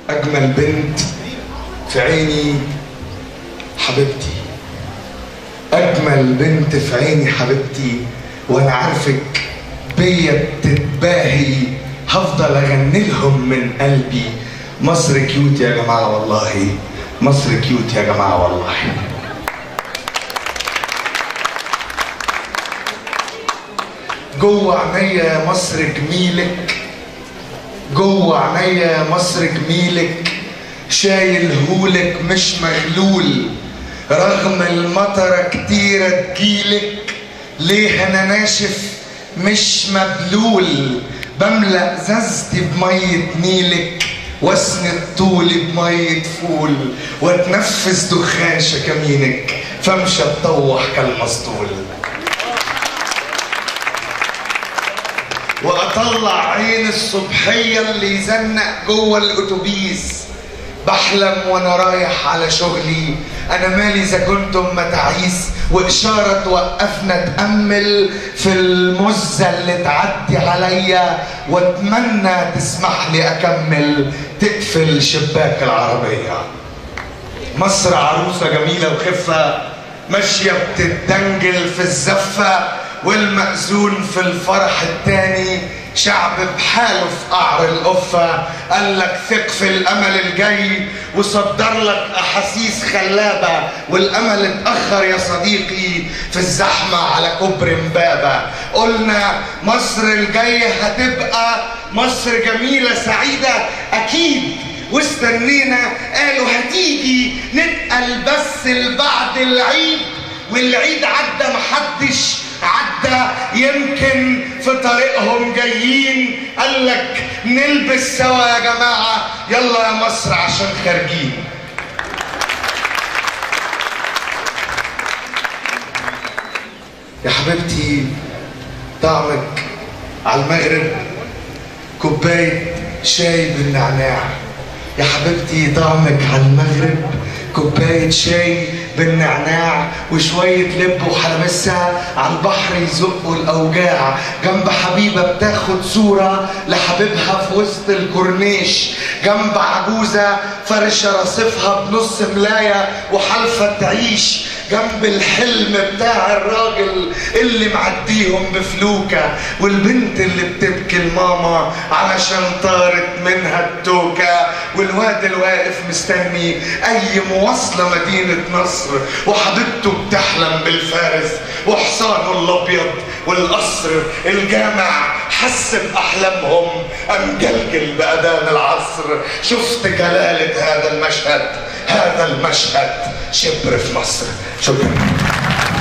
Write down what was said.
أجمل بنت في عيني حبيبتي أجمل بنت في عيني حبيبتي وأنا عارفك بيا بتتباهي هفضل أغني لهم من قلبي مصر كيوت يا جماعة والله مصر كيوت يا جماعة والله جوه عينيا مصر جميلك جوه عينيا مصر جميلك شايل هولك مش مغلول رغم المطرة كتيرة تجيلك ليه انا ناشف مش مبلول بملأ زازتي بمية نيلك واسند طولي بمية فول واتنفس دخان شكامينك فامشي اتطوح كالمسطول واطلع عين الصبحية اللي يزنق جوه الاتوبيس بحلم وانا رايح على شغلي انا مالي اذا كنتم متاعيس واشاره توقفنا اتامل في المزه اللي تعدي عليا واتمنى تسمح لي اكمل تقفل شباك العربيه مصر عروسه جميله وخفه ماشيه بتتدنجل في الزفه والمأذون في الفرح التاني شعب بحاله في قعر القفة قال لك ثق في الأمل الجاي وصدر لك أحاسيس خلابة والأمل اتأخر يا صديقي في الزحمة على كوبري امبابة قلنا مصر الجاية هتبقى مصر جميلة سعيدة أكيد واستنينا قالوا هتيجي نتقل بس لبعد العيد والعيد عدى محدش عدى يمكن في طريقهم جايين قال لك نلبس سوا يا جماعة يلا يا مصر عشان خارجين يا حبيبتي طعمك على المغرب كوباية شاي بالنعناع يا حبيبتي طعمك على المغرب كوباية شاي بالنعناع وشوية لب وحلبسة على البحر يزقوا الأوجاع جنب حبيبة بتاخد صورة لحبيبها في وسط الكورنيش جنب عجوزة فرشة رصيفها بنص ملاية وحالفة تعيش جنب الحلم بتاع الراجل اللي معديهم بفلوكة والبنت اللي بتبكي الماما علشان طارت منها التوكة والواد الواقف مستني أي مواصلة مدينة نصر وحبيبته بتحلم بالفارس وحصانه الأبيض والقصر الجامع حس بأحلامهم أم جلجل بأذان العصر شفت جلالة هذا المشهد هذا المشهد شبر في مصر شكرا